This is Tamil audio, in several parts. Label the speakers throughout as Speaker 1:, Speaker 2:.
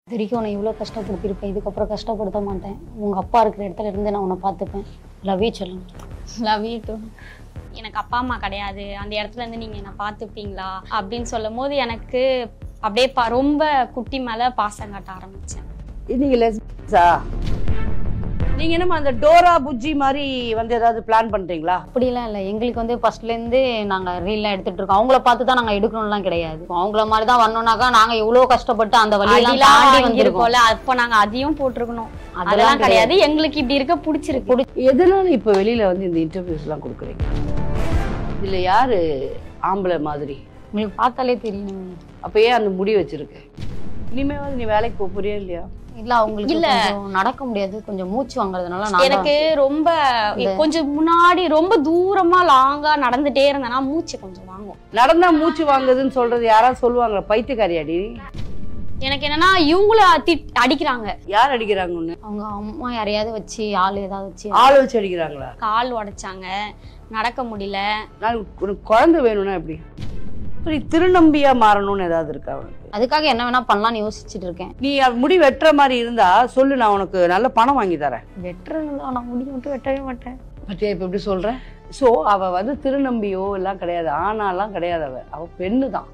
Speaker 1: இது வரைக்கும் உன்னை இவ்வளோ கஷ்டப்படுத்திருப்பேன் இதுக்கப்புறம் கஷ்டப்படுத்த மாட்டேன் உங்கள் அப்பா இருக்கிற இடத்துல இருந்து நான் உன்னை பார்த்துப்பேன் லவ்வே சொல்லுங்க
Speaker 2: லவ் யூ டூ எனக்கு அப்பா அம்மா கிடையாது அந்த இடத்துல இருந்து நீங்க என்ன பார்த்துப்பீங்களா அப்படின்னு சொல்லும் போது எனக்கு அப்படியே பா ரொம்ப குட்டி மேல பாசம் காட்ட ஆரம்பிச்சேன்
Speaker 3: நீங்க லெஸ்ஸா நீங்க என்னமா அந்த டோரா புஜ்ஜி மாதிரி வந்து ஏதாவது பிளான் பண்றீங்களா
Speaker 1: அப்படிலாம் இல்லை எங்களுக்கு வந்து ஃபர்ஸ்ட்லேருந்து நாங்கள் ரீல்லாம் எடுத்துட்டு இருக்கோம் அவங்கள பார்த்து தான் நாங்கள் எடுக்கணும்லாம் கிடையாது அவங்கள மாதிரி தான் வரணும்னாக்கா நாங்கள் எவ்வளோ கஷ்டப்பட்டு அந்த வழியெல்லாம்
Speaker 2: அடிலாம்
Speaker 1: தாண்டி வந்திருக்கோம்
Speaker 2: வாங்கியிருக்கோம்ல அப்போ நாங்க அதையும் போட்டிருக்கணும்
Speaker 1: அதெல்லாம்
Speaker 2: அதெல்லாம் கிடையாது எங்களுக்கு இப்படி இருக்க பிடிச்சிருக்கு
Speaker 3: எதனால இப்ப வெளியில வந்து இந்த இன்டர்வியூஸ் எல்லாம் கொடுக்குறீங்க இதுல யாரு ஆம்பளை மாதிரி
Speaker 1: உங்களுக்கு பார்த்தாலே தெரியும்
Speaker 3: அப்ப ஏன் அந்த முடி வச்சிருக்க இனிமேவாது நீ வேலைக்கு போக போறியா இல்லையா
Speaker 1: இல்ல அவங்களுக்கு
Speaker 2: இல்ல.
Speaker 1: கொஞ்சம் நடக்க முடியாது கொஞ்சம் மூச்சு வாங்குறதுனால நான்
Speaker 2: எனக்கு ரொம்ப கொஞ்சம் முன்னாடி ரொம்ப தூரமா லாங்கா நடந்துட்டே இருந்தேன்னா மூச்சு கொஞ்சம் வாங்கும்
Speaker 3: நடந்தா மூச்சு வாங்குதுன்னு சொல்றது யாராவது சொல்லுவாங்களா பைத்தியக்காரியாடி
Speaker 2: எனக்கு என்னன்னா இவங்கள திட் அடிக்கிறாங்க
Speaker 3: யார் அடிக்கிறாங்க ஒண்ணு
Speaker 1: அவங்க அம்மா யாரையாவது வச்சு ஆள் ஏதாவது வச்சு
Speaker 3: ஆள் வச்சு அடிக்கிறாங்களா
Speaker 2: கால் உடைச்சாங்க நடக்க முடியல
Speaker 3: நான் உனக்கு குழந்தை வேணும்னா எப்படி இப்ப நீ திருநம்பியா மாறணும்னு ஏதாவது இருக்கா உனக்கு
Speaker 1: அதுக்காக என்ன வேணா பண்ணலாம்னு யோசிச்சுட்டு இருக்கேன்
Speaker 3: நீ அவ முடி வெட்டுற மாதிரி இருந்தா சொல்லு நான் உனக்கு நல்ல பணம் வாங்கி தரேன்
Speaker 1: வெட்டுறது நான் முடி மட்டும் வெட்டவே மாட்டேன்
Speaker 3: பத்தியா இப்ப எப்படி சொல்ற சோ அவ வந்து திருநம்பியோ எல்லாம் கிடையாது ஆனாலாம் கிடையாது அவ அவ பெண்ணு தான்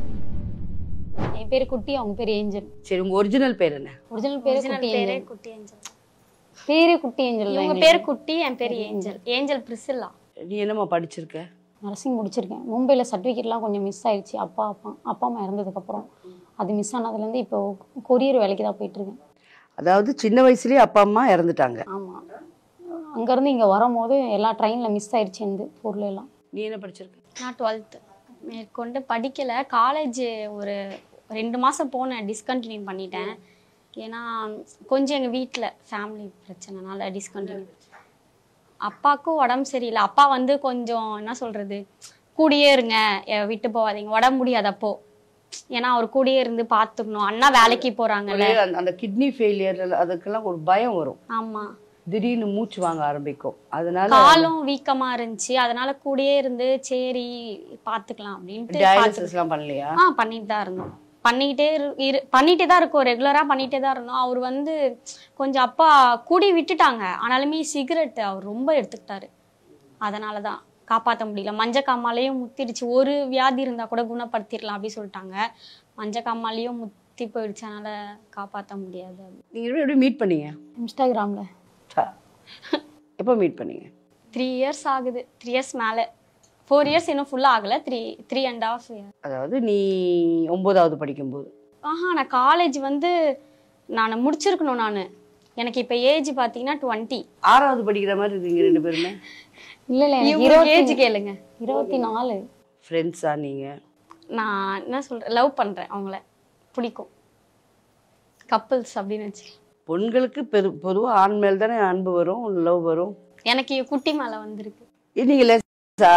Speaker 1: என் பேரு குட்டி அவங்க பேரு ஏஞ்சல்
Speaker 3: சரி உங்க ஒரிஜினல் பேர் என்ன
Speaker 1: ஒரிஜினல் பேரு
Speaker 2: Original
Speaker 1: குட்டி
Speaker 2: பேரே
Speaker 1: ஏஞ்சல்
Speaker 2: குட்டி ஏஞ்சல்
Speaker 1: பேரே குட்டி ஏஞ்சல் தான்
Speaker 2: இவங்க
Speaker 1: எங்களுக்கு.
Speaker 2: பேர் குட்டி என் பேர் ஏஞ்சல் ஏஞ்சல் பிரிசில்லா
Speaker 3: நீ என்னம்மா படிச்சிருக்க
Speaker 1: நர்சிங் முடிச்சிருக்கேன் மும்பையில் சர்டிஃபிகேட்லாம் கொஞ்சம் மிஸ் ஆயிடுச்சு அப்பா அப்பா அப்பா அம்மா இறந்ததுக்கப்புறம் அது மிஸ் ஆனதுலேருந்து இப்போ கொரியர் வேலைக்கு தான் போயிட்டுருக்கேன்
Speaker 3: அதாவது சின்ன வயசுலயே அப்பா அம்மா இறந்துட்டாங்க
Speaker 1: ஆமாம் அங்கேருந்து இங்கே வரும்போது எல்லா ட்ரெயினில் மிஸ் ஆயிடுச்சு இந்த பொருள் எல்லாம்
Speaker 3: நீ என்ன படிச்சிருக்க
Speaker 2: நான் டுவெல்த்து மேற்கொண்டு படிக்கல காலேஜ் ஒரு ரெண்டு மாதம் போனேன் டிஸ்கண்டினியூ பண்ணிட்டேன் ஏன்னா கொஞ்சம் எங்கள் வீட்டில் ஃபேமிலி பிரச்சனைனால டிஸ்கண்டினியூ அப்பாவுக்கும் உடம்பு சரியில்லை அப்பா வந்து கொஞ்சம் என்ன சொல்கிறது கூடயே இருங்க எ- விட்டு போகாதீங்க உடம்பு முடியாது அப்போ ஏன்னா அவர் கூடயே இருந்து பார்த்துக்கணும் அண்ணா வேலைக்கு போகிறாங்கல்ல
Speaker 3: ஒரே அந்த- அந்த கிட்னி ஃபெயிலியர் அதுக்கெல்லாம் ஒரு பயம் வரும்
Speaker 2: ஆமாம்
Speaker 3: திடீர்னு மூச்சு வாங்க ஆரம்பிக்கும் அதனால
Speaker 2: காலும் வீக்கமா இருந்துச்சு அதனால கூடயே இருந்து சரி பாத்துக்கலாம் அப்படின்ட்டு பாத்து-
Speaker 3: டயாலிசிஸ் எல்லாம் பண்ணலையா
Speaker 2: ஆ பண்ணிட்டு தான் இருந்தோம் பண்ணிக்கிட்டே இரு- இரு பண்ணிட்டே தான் இருக்கோம் ரெகுலரா பண்ணிட்டே தான் இருந்தோம் அவர் வந்து கொஞ்சம் அப்பா கூடி விட்டுட்டாங்க ஆனாலுமே சிகரெட் அவர் ரொம்ப எடுத்துக்கிட்டாரு அதனால தான் காப்பாற்ற முடியல மஞ்ச காமாலையும் முத்திடுச்சு ஒரு வியாதி இருந்தா கூட குணப்படுத்திடலாம் அப்படி சொல்லிட்டாங்க மஞ்ச காமாலையும் முத்தி போயிடுச்சு அதனால காப்பாற்ற முடியாது
Speaker 3: நீங்க எப்படி- எப்படி மீட் பண்ணீங்க
Speaker 1: இன்ஸ்டாகிராமில்
Speaker 3: சா. எப்போ மீட் பண்ணீங்க
Speaker 2: த்ரீ இயர்ஸ் ஆகுது த்ரீ இயர்ஸ் மேலே ஃபோர் இயர்ஸ் இன்னும் ஃபுல்லாக ஆகலை three three and half year
Speaker 3: அதாவது நீ ஒன்பதாவது படிக்கும்போது
Speaker 2: ஆஹா நான் காலேஜ் வந்து நான் முடிச்சிருக்கணும் நான் எனக்கு இப்போ ஏஜ் பார்த்தீங்கன்னா டுவெண்ட்டி
Speaker 3: ஆறாவது படிக்கிற மாதிரி இருக்கீங்க ரெண்டு பேருமே
Speaker 1: இல்லை இல்லை எனக்கு
Speaker 2: இவங்க ஏஜ்
Speaker 1: இருபத்தி
Speaker 2: கேளுங்க
Speaker 1: இருபத்தி நாலு
Speaker 3: ஃப்ரெண்ட்ஸா நீங்க
Speaker 2: நான் என்ன சொல்கிறேன் லவ் பண்ணுறேன் அவங்கள பிடிக்கும் கப்புள்ஸ் அப்படின்னு வச்சு
Speaker 3: பொண்களுக்கு பெரு பொதுவா ஆண் மேல் தானே அன்பு வரும் லவ் வரும்
Speaker 2: எனக்கு குட்டி மேலே வந்திருக்கு
Speaker 3: ஏ, நீங்க லெஸ்ஸா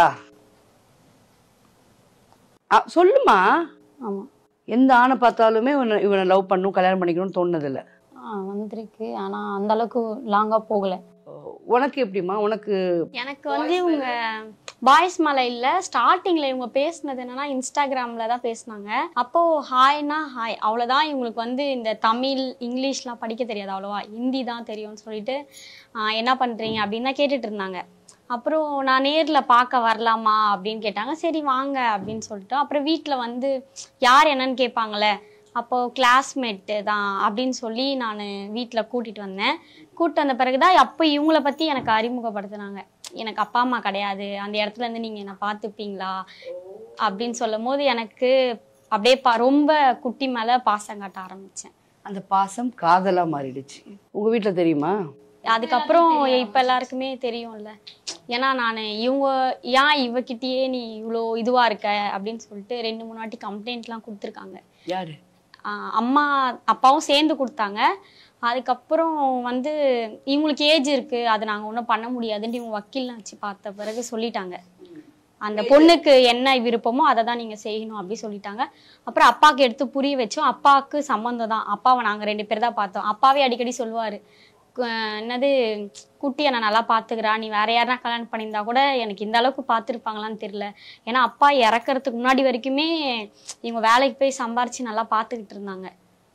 Speaker 3: ஆ, சொல்லுமா
Speaker 1: ஆமாம்
Speaker 3: எந்த ஆணை பார்த்தாலுமே இவனை இவனை லவ் பண்ணும் கல்யாணம் பண்ணிக்கணும்னு தோணுதில்ல
Speaker 1: ஆ வந்திருக்கு ஆனால் அந்த அளவுக்கு லாங்காக போகலை
Speaker 3: உனக்கு எப்படிம்மா உனக்கு
Speaker 2: எனக்கு வந்து இவங்க பாய்ஸ் மேல இல்ல ஸ்டார்டிங்ல இவங்க பேசுனது என்னன்னா இன்ஸ்டாகிராம்ல தான் பேசுனாங்க அப்போ ஹாய்னா ஹாய் அவ்வளவுதான் இவங்களுக்கு வந்து இந்த தமிழ் இங்கிலீஷ்லாம் படிக்க தெரியாது அவ்வளவா ஹிந்தி தான் தெரியும்னு சொல்லிட்டு ஆஹ் என்ன பண்றீங்க அப்படின்னு தான் கேட்டுட்டு இருந்தாங்க அப்புறம் நான் நேர்ல பார்க்க வரலாமா அப்படின்னு கேட்டாங்க சரி வாங்க அப்படின்னு சொல்லிட்டு அப்புறம் வீட்டில் வந்து யார் என்னன்னு கேட்பாங்களே அப்போ கிளாஸ்மேட்டு தான் அப்படின்னு சொல்லி நான் வீட்டில் கூட்டிட்டு வந்தேன் கூட்டு வந்த பிறகுதான் அப்போ இவங்கள பற்றி எனக்கு அறிமுகப்படுத்தினாங்க எனக்கு அப்பா அம்மா கிடையாது அந்த இடத்துல இருந்து நீங்கள் என்னை பார்த்துப்பீங்களா அப்படின்னு சொல்லும் போது எனக்கு அப்படியே பா ரொம்ப குட்டி மேலே பாசம் காட்ட ஆரம்பித்தேன்
Speaker 3: அந்த பாசம் காதலா மாறிடுச்சு உங்க வீட்ல தெரியுமா
Speaker 2: அதுக்கப்புறம் இப்போ எல்லாருக்குமே தெரியும்ல ஏன்னா நான் இவங்க ஏன் இவகிட்டயே நீ இவ்வளோ இதுவாக இருக்க அப்படின்னு சொல்லிட்டு ரெண்டு மூணு வாட்டி கம்ப்ளைண்ட்லாம் கொடுத்துருக்காங்க
Speaker 3: யாரு
Speaker 2: ஆஹ் அம்மா அப்பாவும் சேர்ந்து கொடுத்தாங்க அதுக்கப்புறம் வந்து இவங்களுக்கு ஏஜ் இருக்கு அது நாங்கள் ஒன்றும் பண்ண முடியாதுன்ட்டு இவங்க வக்கீல்லாம் வச்சு பார்த்த பிறகு சொல்லிட்டாங்க அந்த பொண்ணுக்கு என்ன விருப்பமோ அதை தான் நீங்கள் செய்யணும் அப்படி சொல்லிட்டாங்க அப்புறம் அப்பாவுக்கு எடுத்து புரிய வச்சோம் அப்பாவுக்கு சம்மந்தம் தான் அப்பாவை நாங்கள் ரெண்டு பேர் தான் பார்த்தோம் அப்பாவே அடிக்கடி சொல்லுவார் என்னது குட்டியை நான் நல்லா பார்த்துக்கிறா நீ வேற யாருனா கல்யாணம் பண்ணியிருந்தா கூட எனக்கு இந்த அளவுக்கு பார்த்துருப்பாங்களான்னு தெரியல ஏன்னா அப்பா இறக்கறதுக்கு முன்னாடி வரைக்குமே இவங்க வேலைக்கு போய் சம்பாரிச்சு நல்லா பார்த்துக்கிட்டு இருந்தாங்க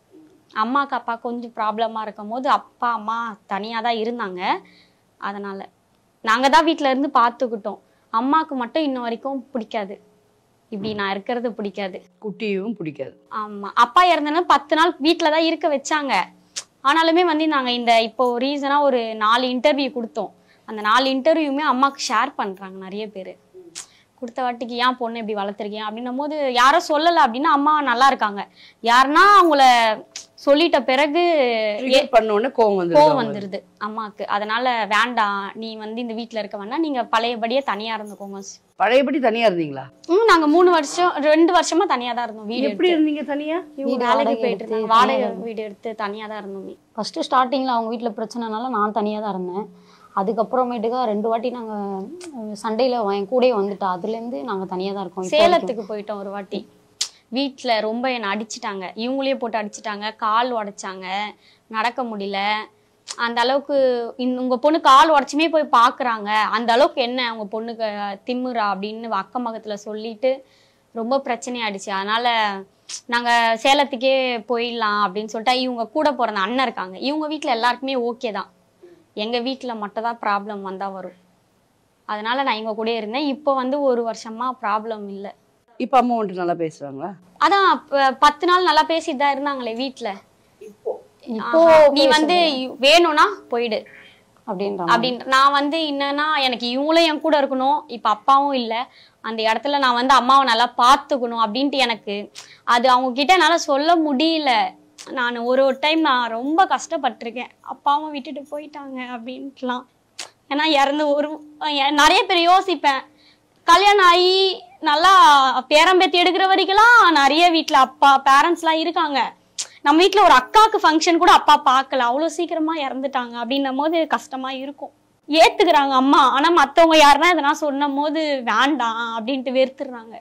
Speaker 2: அம்மாக்கு அப்பா கொஞ்சம் ப்ராப்ளமாக இருக்கும் போது அப்பா அம்மா தனியாக தான் இருந்தாங்க அதனால் நாங்கள் தான் வீட்டில் இருந்து பார்த்துக்கிட்டோம் அம்மாவுக்கு மட்டும் இன்ன வரைக்கும் பிடிக்காது இப்படி நான் இருக்கிறது பிடிக்காது
Speaker 3: குட்டியும் பிடிக்காது
Speaker 2: ஆமாம் அப்பா இறந்தனா பத்து நாள் வீட்டில் தான் இருக்க வச்சாங்க ஆனாலுமே வந்து நாங்கள் இந்த இப்போ ரீசனாக ஒரு நாலு இன்டர்வியூ கொடுத்தோம் அந்த நாலு இன்டர்வியூமே அம்மாவுக்கு ஷேர் பண்ணுறாங்க நிறைய பேர் கொடுத்த வாட்டிக்கு ஏன் பொண்ணு இப்படி வளர்த்துருக்கீங்க அப்படின்னும் போது யாரும் சொல்லலை அப்படின்னா அம்மா நல்லா இருக்காங்க யாருன்னா அவங்கள சொல்லிட்ட பிறகு
Speaker 3: Trigger பண்ண உடனே கோவம் வந்துருது
Speaker 2: கோவம்
Speaker 3: அவங்களுக்கு.
Speaker 2: வந்துருது அம்மாவுக்கு அதனால வேண்டாம் நீ வந்து இந்த வீட்ல இருக்க வேண்டாம் நீங்க பழையபடியே தனியா இருந்துக்கோங்க
Speaker 3: பழையபடி தனியா இருந்தீங்களா
Speaker 2: ம் நாங்க மூணு வருஷம் ரெண்டு வருஷமா தனியா தான் இருந்தோம் வீடு
Speaker 3: எப்படி
Speaker 2: எடுத்து.
Speaker 3: இருந்தீங்க தனியா
Speaker 2: இவங்க
Speaker 1: வீடு
Speaker 2: வேலைக்கு
Speaker 1: வாடகை
Speaker 2: போயிட்டு
Speaker 1: எடுத்து
Speaker 2: இருந்தாங்க வாடகை
Speaker 1: தனியா தான்
Speaker 2: வீடு எடுத்து தனியா தான் இருந்தோம்
Speaker 1: ஃபர்ஸ்ட் ஸ்டார்டிங்ல அவங்க வீட்ல பிரச்சனைனால நான் தனியா தான் இருந்தேன் அதுக்கப்புறமேட்டுக்கா ரெண்டு வாட்டி நாங்க சண்டையில என் கூடயே வந்துட்டா அதுல இருந்து நாங்க தனியா தான் இருக்கோம் இப்போ வரைக்கும்.
Speaker 2: சேலத்துக்கு போயிட்டோம் ஒரு வாட்டி வீட்ல ரொம்ப என்னை அடிச்சிட்டாங்க இவங்களே போட்டு அடிச்சிட்டாங்க கால் உடைச்சாங்க நடக்க முடியல அந்த அளவுக்கு இந்த உங்க பொண்ணு கால் உடச்சுமே போய் பாக்குறாங்க அந்த அளவுக்கு என்ன உங்க பொண்ணுக்கு திம்முறா அப்படின்னு அக்கம் பக்கத்துல சொல்லிட்டு ரொம்ப பிரச்சனையாயிடுச்சு அதனால நாங்க சேலத்துக்கே போயிடலாம் அப்படின்னு சொல்லிட்டு இவங்க கூட பிறந்த அண்ணன் இருக்காங்க இவங்க வீட்ல எல்லாருக்குமே ஓகே தான் எங்க வீட்ல மட்டும் தான் ப்ராப்ளம் வந்தா வரும் அதனால நான் இவங்க கூட இருந்தேன் இப்போ வந்து ஒரு வருஷமா ப்ராப்ளம் இல்லை
Speaker 3: இப்ப அம்மா வந்துட்டு நல்லா பேசுறாங்களா
Speaker 2: அதான் ப- பத்து நாள் நல்லா பேசிட்டு தான் இருந்தாங்களே வீட்ல
Speaker 1: இப்போ
Speaker 2: ஆஹா, நீ வந்து வேணும்னா போயிடு
Speaker 1: அப்படின்ற மாதிரி.
Speaker 2: அப்படின்ற நான் வந்து என்னன்னா எனக்கு இவங்களும் என் கூட இருக்கணும் இப்ப அப்பாவும் இல்ல அந்த இடத்துல நான் வந்து அம்மாவை நல்லா பார்த்துக்கணும் அப்படின்ட்டு எனக்கு அது அவங்க கிட்ட என்னால சொல்ல முடியல நான் ஒரு ஒரு டைம் நான் ரொம்ப கஷ்டப்பட்டிருக்கேன் அப்பாவும் விட்டுட்டு போயிட்டாங்க அப்படின்ட்டுலாம் ஏன்னா இறந்து ஒரு எ- நிறைய பேர் யோசிப்பேன் கல்யாணம் ஆகி நல்லா பேரம்பேத்தி எடுக்கிற வரைக்கும்லாம் நிறைய வீட்ல அப்பா பேரண்ட்ஸ்லாம் இருக்காங்க நம்ம வீட்ல ஒரு அக்காவுக்கு ஃபங்க்ஷன் கூட அப்பா பார்க்கல அவ்வளோ சீக்கிரமா இறந்துட்டாங்க அப்படின்னும் போது கஷ்டமா இருக்கும் ஏத்துக்கிறாங்க அம்மா ஆனா மத்தவங்க யாருன்னா எதனா சொன்னும் போது வேண்டாம் அப்படின்ட்டு வெறுத்துடுறாங்க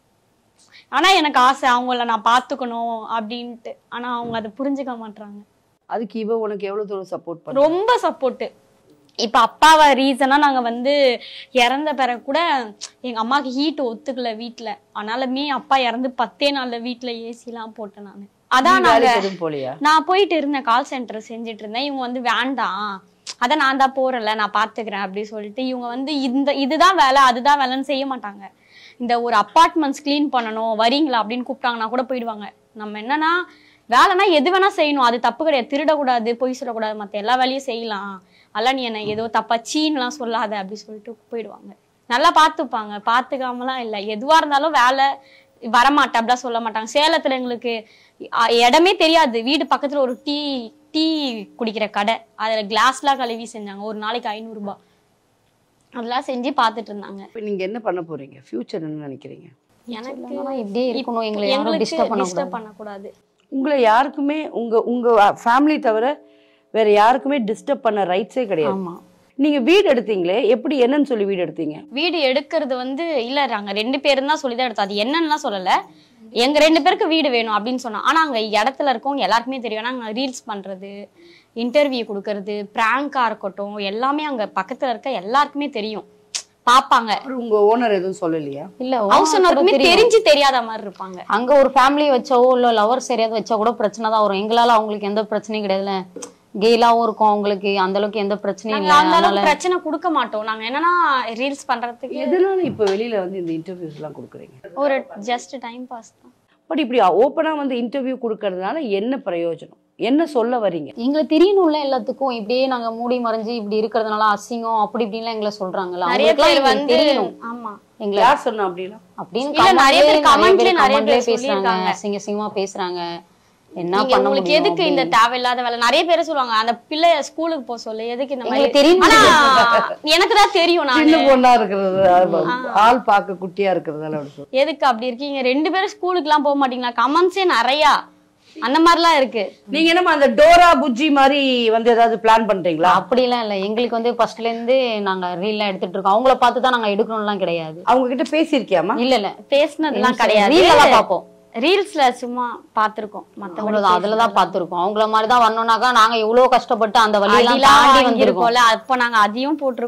Speaker 2: ஆனா எனக்கு ஆசை அவங்கள நான் பாத்துக்கணும் அப்படின்ட்டு ஆனா அவங்க அதை புரிஞ்சுக்க மாட்றாங்க
Speaker 3: அதுக்கு இவ உனக்கு எவ்வளவு தூரம் சப்போர்ட் பண்ண
Speaker 2: ரொம்ப சப்போர்ட்டு இப்ப அப்பாவை ரீசனா நாங்க வந்து இறந்த பிறகு கூட எங்க அம்மாக்கு ஹீட் ஒத்துக்கல வீட்ல அதனாலமே அப்பா இறந்து பத்தே நாள்ல வீட்ல ஏசி எல்லாம் போட்டேன் நானு அதான் நாங்க
Speaker 3: வேலைக்கு எதுவும் போலியா
Speaker 2: நான் போயிட்டு இருந்தேன் கால் சென்டர் செஞ்சுட்டு இருந்தேன் இவங்க வந்து வேண்டாம் அதான் நான் தான் போறேன்ல நான் பாத்துக்கிறேன் அப்படி சொல்லிட்டு இவங்க வந்து இந்த இதுதான் வேலை அதுதான் வேலைன்னு செய்ய மாட்டாங்க இந்த ஒரு அப்பார்ட்மெண்ட்ஸ் க்ளீன் பண்ணணும் வரீங்களா அப்படின்னு கூப்பிட்டாங்கன்னா கூட போயிடுவாங்க நம்ம என்னன்னா வேலைனா எது வேணா செய்யணும் அது தப்பு கிடையாது திருடக்கூடாது பொய் சொல்லக்கூடாது மத்த எல்லா வேலையும் செய்யலாம் அதெல்லாம் நீ என்ன ஏதோ தப்பா சீன்லாம் சொல்லாத அப்படி சொல்லிட்டு போயிடுவாங்க நல்லா பார்த்துப்பாங்க பார்த்துக்காமலாம் இல்லை எதுவா இருந்தாலும் வேலை வரமாட்டேன் அப்படிலாம் சொல்ல மாட்டாங்க சேலத்துல எங்களுக்கு அ, இடமே தெரியாது வீடு பக்கத்துல ஒரு டீ டீ குடிக்கிற கடை அதுல கிளாஸ்லாம் கழுவி செஞ்சாங்க ஒரு நாளைக்கு ஐநூறு ரூபாய் அதெல்லாம் செஞ்சு பார்த்துட்டு இருந்தாங்க
Speaker 3: இப்ப நீங்க என்ன பண்ண போறீங்க ஃபியூச்சர் என்ன நினைக்கிறீங்க
Speaker 2: எனக்கு
Speaker 1: ஆனா இப்படியே இருக்கணும் எங்களை யாரும்
Speaker 2: எங்களுக்கு
Speaker 1: டிஸ்டர்ப்
Speaker 2: டிஸ்டர்ப்
Speaker 1: பண்ணக்கூடாது
Speaker 2: பண்ணக்கூடாது
Speaker 3: உங்களை யாருக்குமே உங்க உங்க ஃபேமிலி தவிர வேற யாருக்குமே டிஸ்டர்ப் பண்ண ரைட்ஸே கிடையாது
Speaker 1: ஆமா
Speaker 3: நீங்க வீடு எடுத்தீங்களே எப்படி என்னன்னு சொல்லி வீடு எடுத்தீங்க
Speaker 2: வீடு எடுக்கிறது வந்து இல்ல நாங்க ரெண்டு பேரும் தான் சொல்லி தான் எடுத்தோம் அது என்னன்னுலாம் சொல்லல எங்க ரெண்டு பேருக்கு வீடு வேணும் அப்படின்னு சொன்னோம் ஆனா அங்க இடத்துல இருக்கவங்க எல்லாருக்குமே தெரியும் நாங்க ரீல்ஸ் பண்றது இன்டர்வியூ கொடுக்கறது பிராங்கா இருக்கட்டும் எல்லாமே அங்க பக்கத்துல இருக்க எல்லாருக்குமே தெரியும் பாப்பாங்க
Speaker 3: அப்புறம் உங்க ஓனர் எதுவும் சொல்லலையா
Speaker 1: இல்ல
Speaker 2: ஹவுஸ்
Speaker 1: owner கூட
Speaker 2: ஓனருக்குமே
Speaker 1: தெரியும்.
Speaker 2: தெரிஞ்சு தெரியாத மாதிரி இருப்பாங்க
Speaker 1: அங்க ஒரு ஃபேமிலி வச்சாவோ இல்ல லவர் சரியாவது வச்சா கூட பிரச்சனை தான் வரும் எங்களால அவங்களுக்கு எந்த பிரச்சனையும் கிடையாதுல கெயிலாவும் இருக்கும் அவங்களுக்கு அந்த அளவுக்கு எந்த பிரச்சனையும்
Speaker 2: நாங்க
Speaker 1: இல்லை
Speaker 2: அந்த
Speaker 1: அதனால
Speaker 2: அளவுக்கு பிரச்சனை கொடுக்க மாட்டோம் நாங்க என்னன்னா ரீல்ஸ் பண்றதுக்கு
Speaker 3: எதனால இப்ப வெளியில வந்து இந்த இன்டர்வியூஸ் எல்லாம் கொடுக்குறீங்க
Speaker 2: ஒரு ஜஸ்ட் டைம் பாஸ் தான்
Speaker 3: பட் இப்படி ஓப்பனா வந்து இன்டர்வியூ கொடுக்கறதுனால என்ன பிரயோஜனம் என்ன சொல்ல வரீங்க
Speaker 1: எங்களுக்கு தெரியணும்ல எல்லாத்துக்கும் இப்படியே நாங்க மூடி மறைஞ்சு இப்படி இருக்கிறதுனால அசிங்கம் அப்படி இப்படின்லாம் எங்களை சொல்றாங்கல்ல
Speaker 2: நிறைய
Speaker 1: அவங்களுக்குலாம்
Speaker 2: பேர்
Speaker 1: எங்களுக்கு
Speaker 2: வந்து
Speaker 1: தெரியணும்
Speaker 2: ஆமா
Speaker 1: எங்களை
Speaker 3: யார் சொன்னா அப்படின்னா
Speaker 1: அப்படின்னு
Speaker 2: இல்ல, நிறைய பேர்
Speaker 1: commentலயே
Speaker 2: commentலயே நிறைய
Speaker 1: commentலயே
Speaker 2: பேர்
Speaker 1: பேசுறாங்க
Speaker 2: சொல்லியிருக்காங்க.
Speaker 1: அசிங்க அசிங்கமா பேசுறாங்க என்ன
Speaker 2: நீங்க
Speaker 1: பண்ண
Speaker 2: உங்களுக்கு
Speaker 1: முடியும்
Speaker 2: எதுக்கு இந்த
Speaker 1: அப்படின்னு.
Speaker 2: தேவையில்லாத வேலை நிறைய பேர் சொல்லுவாங்க அந்த பிள்ளைய ஸ்கூலுக்கு போக சொல்லு எதுக்கு இந்த மாதிரி
Speaker 1: எங்களுக்கு தெரியும்
Speaker 2: ஆனா எனக்கு தான் தெரியும்
Speaker 3: சின்ன
Speaker 2: நான்
Speaker 3: பொண்ணா இருக்கிறது ஆள் பார்க்க குட்டியா இருக்கிறதால அப்படி சொல்றேன்.
Speaker 2: எதுக்கு அப்படி இருக்கீங்க ரெண்டு பேரும் ஸ்கூலுக்கு எல்லாம் போக மாட்டீங்களா கமெண்ட்ஸே நிறையா அந்த மாதிரிலாம் இருக்கு
Speaker 3: நீங்க என்னமா அந்த டோரா புஜ்ஜி மாதிரி வந்து ஏதாவது பிளான் பண்றீங்களா
Speaker 1: அப்படிலாம் இல்ல எங்களுக்கு வந்து ஃபர்ஸ்ட்ல இருந்து நாங்க ரீல்லாம் எடுத்துட்டு இருக்கோம் அவங்கள பார்த்து தான் நாங்க எடுக்கணும்லாம் கிடையாது
Speaker 3: அவங்க கிட்ட பேசியிருக்கியாமா
Speaker 1: இல்ல இல்ல
Speaker 2: பேசினதுலாம்
Speaker 1: Reels-
Speaker 2: கிடையாது
Speaker 1: reel எல்லாம் பார்ப்போம்
Speaker 2: ரீல்ஸ்ல சும்மா பாத்திருக்கோம் மத்தபடி
Speaker 1: அவ்வளவுதான் அதுலதான் பாத்துருக்கோம் அவங்கள மாதிரி தான் வரணும்னாக்கா நாங்க எவ்வளவு கஷ்டப்பட்டு அந்த வழியெல்லாம்
Speaker 2: அடிலாம்
Speaker 1: தாண்டி வந்திருக்கோம்
Speaker 2: வாங்கியிருக்கோம்ல அப்போ நாங்க அதையும் போட்டிருக்கணும்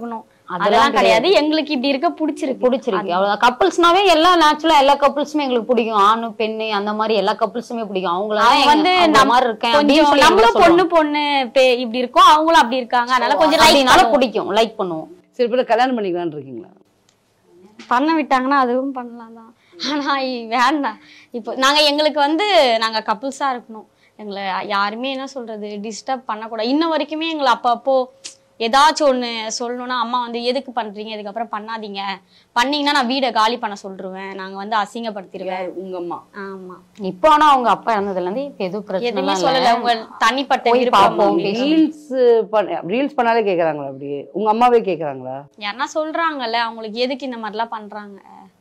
Speaker 2: அதெல்லாம் கிடையாது எங்களுக்கு இப்படி இருக்க பிடிச்சிருக்கு
Speaker 1: பிடிச்சிருக்கு அவ்வளவுதான் கப்புள்ஸ்னாவே எல்லா நேச்சுரலா எல்லா கப்புள்ஸுமே எங்களுக்கு பிடிக்கும் ஆணு பெண்ணு அந்த மாதிரி எல்லா கப்புள்ஸுமே பிடிக்கும் அவங்கள
Speaker 2: அவங்க வந்து
Speaker 1: அந்த
Speaker 2: நம்ம
Speaker 1: மாதிரி இருக்கேன் அப்படின்னு
Speaker 2: கொஞ்சம்
Speaker 1: சொல்லி
Speaker 2: நம்மளும்
Speaker 1: எங்களை
Speaker 2: பொண்ணு
Speaker 1: சொல்லுவாங்க.
Speaker 2: பொண்ணு பே- இப்படி இருக்கோம் அவங்களும் அப்படி இருக்காங்க அதனால கொஞ்சம்
Speaker 1: அதனால
Speaker 2: லைக்
Speaker 1: பிடிக்கும் லைக் பண்ணுவோம்
Speaker 3: சரி பேர் கல்யாணம் பண்ணிக்கலாம்னு இருக்கீங்களா
Speaker 2: பண்ண விட்டாங்கன்னா அதுவும் பண்ணலாம் தான் ஆனா இ- வேண்டாம் இப்போ நாங்க எங்களுக்கு வந்து நாங்க கப்புள்ஸா இருக்கணும் எங்களை யாருமே என்ன சொல்றது டிஸ்டர்ப் பண்ணக்கூடாது இன்ன வரைக்குமே எங்களை அப்பப்போ ஏதாச்சும் ஒண்ணு சொல்லணும்னா அம்மா வந்து எதுக்கு பண்றீங்க இதுக்கப்புறம் பண்ணாதீங்க பண்ணீங்கன்னா நான் வீடை காலி பண்ண சொல்லிருவேன் நாங்க வந்து அசிங்கப்படுத்திடுவேன்
Speaker 3: யார் உங்க அம்மா
Speaker 2: ஆமா
Speaker 1: இப்போ ஆனா அவங்க அப்பா இறந்ததுல இருந்து இப்ப எதுவும் பிரச்சனை
Speaker 2: எதுவுமே
Speaker 1: எல்லாம்
Speaker 2: சொல்லல
Speaker 1: இல்ல
Speaker 2: உங்க தனிப்பட்ட
Speaker 1: போய்
Speaker 2: விருப்பம்
Speaker 1: பார்ப்போம்.
Speaker 2: அப்படின்னு.
Speaker 3: ரீல்ஸ் பண்ண ரீல்ஸ் பண்ணாலே கேக்குறாங்களா அப்படியே உங்க அம்மாவே கேக்குறாங்களா
Speaker 2: யாருன்னா சொல்றாங்கல்ல அவங்களுக்கு எதுக்கு இந்த மாதிரிலாம் பண்றாங்க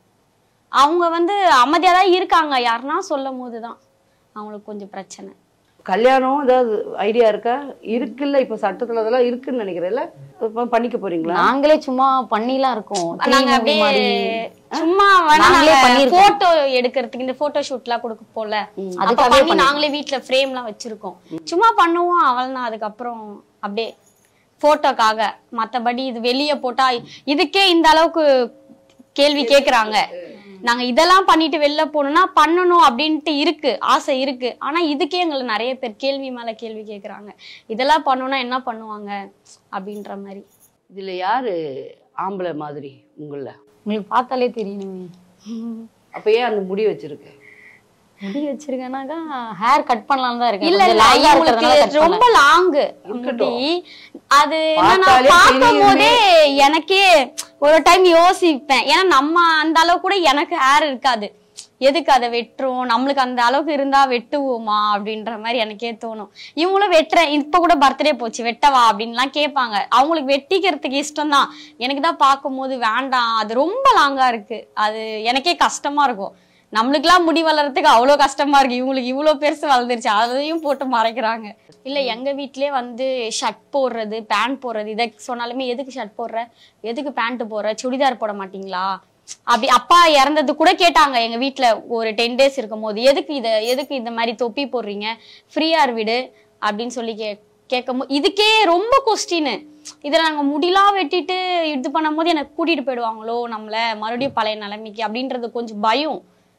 Speaker 2: அவங்க வந்து அமைதியா தான் இருக்காங்க யாருன்னா சொல்லும் போதுதான் அவங்களுக்கு கொஞ்சம் பிரச்சனை
Speaker 3: கல்யாணம் ஏதாவது ஐடியா இருக்கா இருக்குல்ல இப்ப சட்டத்துல அதெல்லாம் இருக்குன்னு நினைக்கிறேன்ல இப்ப பண்ணிக்க போறீங்களா
Speaker 1: நாங்களே சும்மா பண்ணிலாம் இருக்கோம் Three
Speaker 2: நாங்க
Speaker 1: movie
Speaker 2: அப்படியே
Speaker 1: மாதிரி.
Speaker 2: சும்மா வேணா
Speaker 1: நாங்களே
Speaker 2: நாங்க
Speaker 1: பண்ணிருக்கோம்.
Speaker 2: போட்டோ எடுக்கிறதுக்கு இந்த போட்டோ ஷூட்லாம் கொடுக்க போல அப்ப
Speaker 1: அதுக்காகவே
Speaker 2: பண்ணி
Speaker 1: பண்ணி-
Speaker 2: நாங்களே வீட்ல ஃப்ரேம்லாம் வச்சிருக்கோம் சும்மா பண்ணுவோம் அவள்னா அதுக்கப்புறம் அப்படியே போட்டோக்காக மத்தபடி இது வெளிய போட்டா இதுக்கே இந்த அளவுக்கு கேள்வி கேக்குறாங்க நாங்க இதெல்லாம் பண்ணிட்டு வெளில போகணும்னா பண்ணணும் அப்படின்ட்டு இருக்கு ஆசை இருக்கு ஆனா இதுக்கே எங்களை நிறைய பேர் கேள்வி மேல கேள்வி கேக்குறாங்க இதெல்லாம் பண்ணணும்னா என்ன பண்ணுவாங்க அப்படின்ற மாதிரி
Speaker 3: இதுல யாரு ஆம்பளை மாதிரி உங்கள
Speaker 1: உங்களுக்கு பார்த்தாலே தெரியணுமே
Speaker 3: அப்ப ஏன் அந்த முடி வச்சிருக்கு
Speaker 1: முடி வச்சிருக்கேனாக்கா ஹேர் கட் பண்ணலாம் தான் இருக்கேன்
Speaker 2: இல்ல
Speaker 1: கொஞ்சம்
Speaker 2: இல்ல
Speaker 1: long ஆ
Speaker 2: இவங்களுக்கு
Speaker 1: இருக்கிறதுனால cut
Speaker 2: ரொம்ப லாங்
Speaker 3: இருக்கட்டும்.
Speaker 2: முடி அது என்னன்னா
Speaker 3: பார்த்தாலே
Speaker 2: பார்க்கும்
Speaker 3: தெரியுமே.
Speaker 2: போதே எனக்கே ஒரு டைம் யோசிப்பேன் ஏன்னா நம்ம அந்த அளவு கூட எனக்கு ஹேர் இருக்காது எதுக்கு அதை வெட்டுறோம் நம்மளுக்கு அந்த அளவுக்கு இருந்தா வெட்டுவோமா அப்படின்ற மாதிரி எனக்கே தோணும் இவங்களும் வெட்டுறேன் இப்ப கூட பர்த்டே போச்சு வெட்டவா அப்படின்லாம் கேட்பாங்க அவங்களுக்கு வெட்டிக்கிறதுக்கு இஷ்டம் தான் எனக்கு தான் பார்க்கும்போது வேண்டாம் அது ரொம்ப லாங்கா இருக்கு அது எனக்கே கஷ்டமா இருக்கும் நம்மளுக்குலாம் முடி வளர்றதுக்கு அவ்வளோ கஷ்டமா இருக்கு இவங்களுக்கு இவ்வளோ பெருசு வளர்ந்துருச்சு அதையும் போட்டு மறைக்கிறாங்க இல்ல எங்க வீட்லயே வந்து ஷர்ட் போடுறது பேண்ட் போடுறது இதை சொன்னாலுமே எதுக்கு ஷர்ட் போடுற எதுக்கு பேண்ட் போடுற சுடிதார் போட மாட்டீங்களா அப்படி அப்பா இறந்தது கூட கேட்டாங்க எங்க வீட்ல ஒரு டென் டேஸ் இருக்கும் போது எதுக்கு இத எதுக்கு இந்த மாதிரி தொப்பி போடுறீங்க ஃப்ரீயார் விடு அப்படின்னு சொல்லி கே கேட்கும் போது இதுக்கே ரொம்ப கொஸ்டின் இதுல நாங்க முடிலாம் வெட்டிட்டு இது பண்ணும்போது எனக்கு கூட்டிட்டு போயிடுவாங்களோ நம்மள மறுபடியும் பழைய நிலைமைக்கு அப்படின்றது கொஞ்சம் பயம்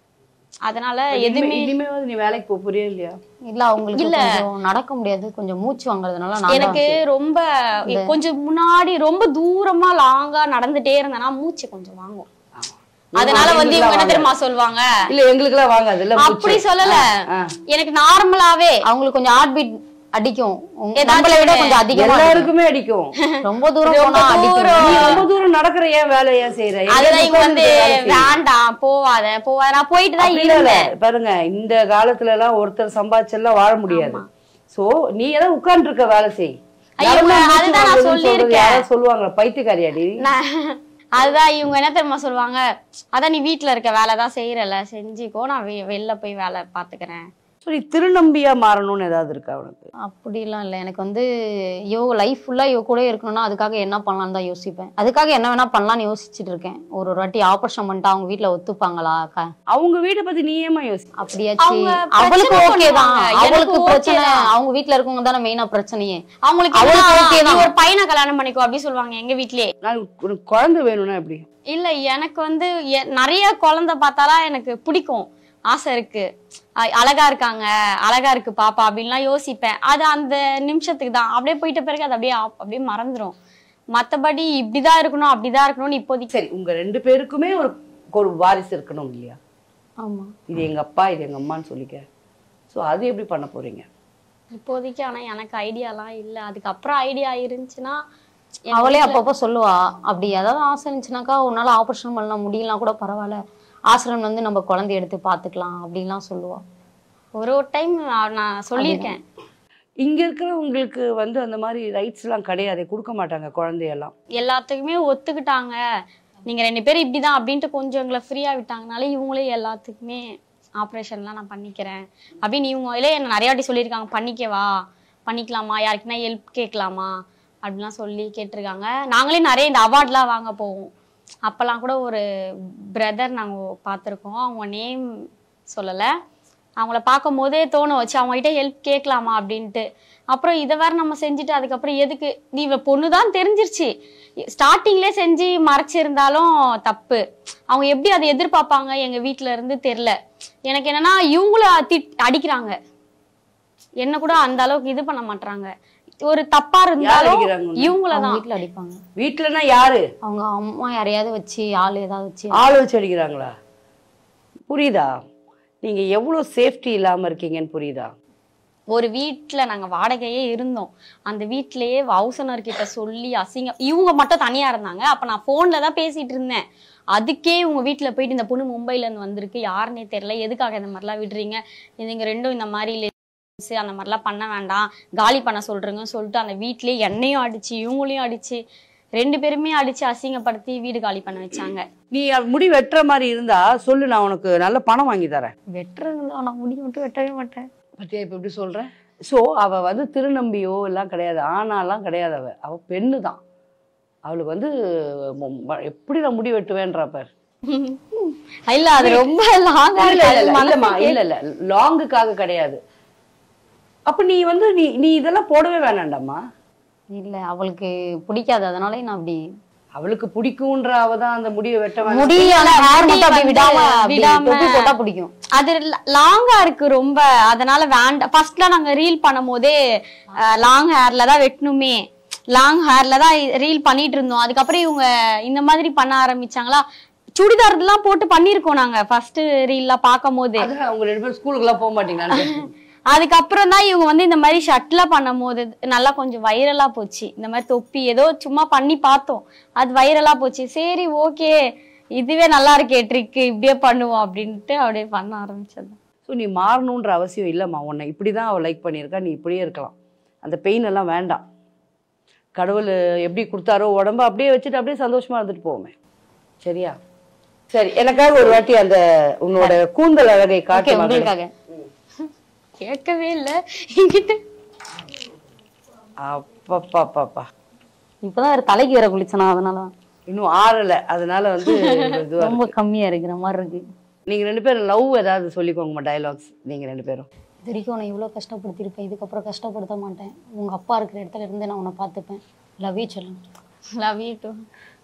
Speaker 2: அதனால எதுவுமே
Speaker 3: இனிமேவாது நீ வேலைக்கு போக போறியா இல்லையா
Speaker 1: இல்ல அவங்களுக்கு கொஞ்சம் நடக்க முடியாது கொஞ்சம் மூச்சு வாங்குறதுனால நான்
Speaker 2: எனக்கு ரொம்ப கொஞ்சம் முன்னாடி ரொம்ப தூரமா லாங்கா நடந்துட்டே இருந்தேன்னா மூச்சு கொஞ்சம் வாங்கும் அதனால வந்து இவங்க என்ன தெரியுமா சொல்லுவாங்க
Speaker 3: இல்ல எங்களுக்கு எல்லாம் வாங்காது இல்ல
Speaker 2: அப்படி சொல்லல
Speaker 3: ஆ.
Speaker 2: எனக்கு நார்மலாவே
Speaker 1: அவங்களுக்கு கொஞ்சம் ஹார்ட் பீட் அடிக்கும் உங்க-
Speaker 2: ஏதாச்சும்
Speaker 1: நம்மளை விட கொஞ்சம் அதிகமா அடிக்கும்.
Speaker 3: எல்லாருக்குமே அடிக்கும்
Speaker 1: ரொம்ப தூரம்
Speaker 2: ரொம்ப
Speaker 1: போனா அடிக்கும்
Speaker 2: தூரம்.
Speaker 3: நீ ரொம்ப தூரம் நடக்கிற ஏன் வேலை ஏன் செய்யற
Speaker 2: அதுதான் இவங்க வந்து
Speaker 3: வேலை செய்யு.
Speaker 2: வேண்டாம் போவாத போவாத நான் போயிட்டு தான்
Speaker 3: அப்படி இல்ல,
Speaker 2: இருந்தேன்
Speaker 3: பாருங்க இந்த காலத்துல எல்லாம் ஒருத்தர் சம்பாதிச்செல்லாம் வாழ முடியாது சோ நீ ஏதாவது உட்கார்ந்து இருக்க வேலை செய்
Speaker 2: ஐயோ,
Speaker 3: நடந்தா மூச்சு
Speaker 2: அதுதான் நான்
Speaker 3: வாங்குதுன்னு சொல்றது
Speaker 2: சொல்லியிருக்கேன்.
Speaker 3: யாராவது சொல்லுவாங்க பைத்தியக்காரியாடி
Speaker 2: நான் அதுதான் இவங்க என்ன தெரியுமா சொல்லுவாங்க அதான் நீ வீட்ல இருக்க வேலை தான் செய்யறல செஞ்சுக்கோ நான் வெ- வெளில போய் வேலை பாத்துக்கிறேன்
Speaker 3: சோ நீ திருநம்பியா மாறணும்னு ஏதாவது இருக்கா உனக்கு
Speaker 1: அப்படிலாம் இல்ல எனக்கு வந்து இவ லைஃப் ஃபுல்லா இவ கூட இருக்கணும்னா அதுக்காக என்ன பண்ணலாம்னு தான் யோசிப்பேன் அதுக்காக என்ன வேணா பண்ணலாம்னு யோசிச்சுட்டு இருக்கேன் ஒரு ஒரு வாட்டி ஆபரேஷன் பண்ணிட்டா அவங்க வீட்ல ஒத்துப்பாங்களா க-
Speaker 3: அவங்க வீட்டை பத்தி நீ ஏமா யோசி
Speaker 1: அப்படியாச்சு
Speaker 2: அவங்க
Speaker 1: அவளுக்கு
Speaker 2: பிரச்சனை
Speaker 1: ஓகே தான்
Speaker 2: பண்ணுவாங்க. எனக்கு
Speaker 1: அவளுக்கு
Speaker 2: okay
Speaker 1: பிரச்சனை
Speaker 2: தான்.
Speaker 1: அவங்க வீட்ல இருக்கவங்க தானே மெயினா பிரச்சனையே
Speaker 2: அவங்களுக்கு
Speaker 1: அவளுக்கு
Speaker 2: என்னன்னா,
Speaker 1: okay
Speaker 2: நீ
Speaker 1: தான்.
Speaker 2: ஒரு பையனை கல்யாணம் பண்ணிக்கோ அப்படி சொல்லுவாங்க எங்க வீட்லயே
Speaker 3: நான் உனக்கு குழந்தை வேணும்னா எப்படி
Speaker 2: இல்ல எனக்கு வந்து எ- நிறைய குழந்தை பார்த்தாலாம் எனக்கு பிடிக்கும் ஆசை இருக்கு அ- அழகா இருக்காங்க அழகா இருக்கு பாப்பா அப்படின்லாம் யோசிப்பேன் அது அந்த நிமிஷத்துக்கு தான் அப்படியே போயிட்ட பிறகு அது அப்படியே ஆப்- அப்படியே மறந்துரும் மத்தபடி இப்படிதான் இருக்கணும் அப்படிதான் இருக்கணும்னு இப்போதைக்கு
Speaker 3: சரி உங்க ரெண்டு பேருக்குமே ஒரு ஒரு வாரிசு இருக்கணும் இல்லையா
Speaker 1: ஆமா
Speaker 3: இது எங்க அப்பா இது எங்க அம்மான்னு சொல்லிக்க சோ அது எப்படி பண்ண போறீங்க
Speaker 2: இப்போதைக்கு ஆனா எனக்கு ஐடியாலாம் இல்ல அதுக்கப்புறம் ஐடியா இருந்துச்சுன்னா எங்க
Speaker 1: அவளே
Speaker 2: வீட்ல-
Speaker 1: அப்பப்போ சொல்லுவா அப்படி ஏதாவது ஆசை இருந்துச்சுனாக்கா உன்னால ஆபரேஷன் பண்ண முடியலனா கூட பரவாயில்ல ஆசிரம் வந்து நம்ம குழந்தைய எடுத்து பாத்துக்கலாம் அப்படின்லாம் சொல்லுவா
Speaker 2: ஒரு ஒரு டைம் நான் சொல்லியிருக்கேன்
Speaker 3: இங்க இருக்கிறவங்களுக்கு வந்து அந்த மாதிரி ரைட்ஸ் எல்லாம் கிடையாது கொடுக்க மாட்டாங்க குழந்தையெல்லாம்
Speaker 2: எல்லாத்துக்குமே ஒத்துக்கிட்டாங்க நீங்க ரெண்டு பேரும் இப்படிதான் அப்படின்ட்டு கொஞ்சம் எங்களை ஃப்ரீயா விட்டாங்கனால இவங்களே எல்லாத்துக்குமே ஆப்ரேஷன்லாம் நான் பண்ணிக்கிறேன் அப்படின்னு இவங்க இல்ல என்ன நிறைய வாட்டி சொல்லியிருக்காங்க பண்ணிக்கவா பண்ணிக்கலாமா யாருக்குன்னா ஹெல்ப் கேட்கலாமா அப்படிலாம் சொல்லி கேட்டிருக்காங்க நாங்களே நிறைய இந்த அவார்ட்லாம் வாங்க போவோம் அப்பெல்லாம் கூட ஒரு பிரதர் நாங்கள் பார்த்துருக்கோம் அவங்க நேம் சொல்லலை அவங்கள பார்க்கும் போதே தோணும் வச்சு அவங்ககிட்ட ஹெல்ப் கேட்கலாமா அப்படின்ட்டு அப்புறம் இதை வேற நம்ம செஞ்சுட்டு அதுக்கப்புறம் எதுக்கு நீ இவ பொண்ணு தான் தெரிஞ்சிருச்சு ஸ்டார்டிங்லேயே செஞ்சு மறைச்சிருந்தாலும் தப்பு அவங்க எப்படி அதை எதிர்பார்ப்பாங்க எங்க வீட்ல இருந்து தெரில எனக்கு என்னன்னா இவங்கள திட் அடிக்கிறாங்க என்ன கூட அந்த அளவுக்கு இது பண்ண மாட்டாங்க ஒரு தப்பா
Speaker 3: யார்
Speaker 2: இருந்தாலும்
Speaker 3: அடிக்கிறாங்க உன்னை?
Speaker 2: இவங்கள
Speaker 1: அவங்க
Speaker 2: தான்
Speaker 1: வீட்டுல அடிப்பாங்க
Speaker 3: வீட்டுலன்னா யாரு
Speaker 1: அவங்க அம்மா யாரையாவது வச்சு ஆள் ஏதாவது வச்சு
Speaker 3: ஆள் வச்சு அடிக்கிறாங்களா புரியுதா நீங்க எவ்வளவு சேஃப்டி இல்லாம இருக்கீங்கன்னு புரியுதா
Speaker 2: ஒரு வீட்ல நாங்க வாடகையே இருந்தோம் அந்த வீட்லயே ஹவுசனர் கிட்ட சொல்லி அசிங்க இவங்க மட்டும் தனியா இருந்தாங்க அப்ப நான் போன்ல தான் பேசிட்டு இருந்தேன் அதுக்கே இவங்க வீட்ல போயிட்டு இந்த பொண்ணு மும்பைல இருந்து வந்திருக்கு யாருன்னே தெரியல எதுக்காக இந்த மாதிரிலாம் விடுறீங்க இதுங்க ரெண்டும் இந்த மாதிரி ladies அந்த மாதிரிலாம் பண்ண வேண்டாம் காலி பண்ண சொல்றீங்கன்னு சொல்லிட்டு அந்த வீட்லயே என்னையும் அடிச்சு இவங்களையும் அடிச்சு ரெண்டு பேருமே அடிச்சு அசிங்கப்படுத்தி வீடு காலி பண்ண வச்சாங்க
Speaker 3: நீ முடி வெட்டுற மாதிரி இருந்தா சொல்லு நான் உனக்கு நல்ல பணம் வாங்கி தரேன்
Speaker 1: வெட்டுறதுல நான் முடி மட்டும் வெட்டவே மாட்டேன்
Speaker 3: பத்தியா இப்ப எப்படி சொல்றேன் ஸோ அவ வந்து திருநம்பியோ எல்லாம் கிடையாது ஆனாலாம் கிடையாது அவ அவ பெண்ணு தான் அவளுக்கு வந்து மொ- எப்படி நான் முடி வெட்டுவேன்றா பார்
Speaker 2: இல்ல அது ரொம்ப லாங்கா
Speaker 3: இல்ல இல்ல இல்ல இல்லம்மா இல்ல இல்ல லாங்குக்காக கிடையாது அப்ப நீ வந்து நீ நீ இதெல்லாம் போடவே வேணாண்டாம்மா
Speaker 1: இல்ல அவளுக்கு பிடிக்காது அதனால நான் அப்படி
Speaker 3: அவளுக்கு பிடிக்கும்ன்ற அவ தான் அந்த முடியை வெட்ட வேணாம்
Speaker 1: முடி ஆனா ஹேர் மட்டும் அப்படி
Speaker 2: வந்து
Speaker 1: விடாம அப்படி
Speaker 2: விடாம-
Speaker 1: தொப்பி போட்டா பிடிக்கும்
Speaker 2: அது லாங்கா இருக்கு ரொம்ப அதனால வேண்டாம் ஃபர்ஸ்ட்ல நாங்க ரீல் பண்ணும் போதே லாங் ஹேர்ல தான் வெட்டணுமே லாங் ஹேர்ல தான் ரீல் பண்ணிட்டு இருந்தோம் அதுக்கப்புறம் இவங்க இந்த மாதிரி பண்ண ஆரம்பிச்சாங்களா சுடிதார் எல்லாம் போட்டு பண்ணிருக்கோம் நாங்க ஃபர்ஸ்ட் ரீல்ல பார்க்கும் போது
Speaker 3: அதான் அவங்க ரெண்டு பேரும் ஸ்கூலுக்கு எல்லாம் போக மாட்டீங்களான்னு
Speaker 2: அதுக்கப்புறம் தான் இவங்க வந்து இந்த மாதிரி ஷர்ட்லாம் பண்ணும் போது நல்லா கொஞ்சம் வைரலா போச்சு இந்த மாதிரி தொப்பி ஏதோ சும்மா பண்ணி பார்த்தோம் அது வைரலா போச்சு சரி ஓகே இதுவே நல்லா இருக்கே ட்ரிக் இப்படியே பண்ணுவோம் அப்படின்ட்டு அப்படியே பண்ண ஆரம்பிச்சது
Speaker 3: ஸோ நீ மாறணுன்ற அவசியம் இல்லைம்மா உன்னை இப்படி தான் அவள் லைக் பண்ணியிருக்கா நீ இப்படியே இருக்கலாம் அந்த பெயின் எல்லாம் வேண்டாம் கடவுள் எப்படி கொடுத்தாரோ உடம்ப அப்படியே வச்சுட்டு அப்படியே சந்தோஷமா இருந்துட்டு போவோமே சரியா சரி எனக்காக ஒரு வாட்டி அந்த உன்னோட கூந்தல் அழகை
Speaker 1: ஓகே
Speaker 3: காட்டு மகளே.
Speaker 1: உங்களுக்காக
Speaker 2: கேட்கவே இல்லை என்கிட்ட
Speaker 3: அப்பப்பா
Speaker 1: இப்பதான் ஒரு தலைக்கு வேற குளிச்சனா அதனால
Speaker 3: இன்னும் ஆறல அதனால வந்து இதுவா
Speaker 1: ரொம்ப கம்மியா இருக்கிற மாதிரி இருக்கு
Speaker 3: நீங்க ரெண்டு பேரும் லவ் ஏதாவது சொல்லிக்கோங்கம்மா டயலாக்ஸ் நீங்க ரெண்டு பேரும்
Speaker 1: இது வரைக்கும் உன்னை இவ்வளோ கஷ்டப்படுத்தியிருப்பேன் இதுக்கப்புறம் கஷ்டப்படுத்த மாட்டேன் உங்க அப்பா இருக்கிற இடத்துல இருந்து நான் உன்னை பார்த்துப்பேன் லவ் யூ சொல்லுங்க
Speaker 2: லவ் யூ டூ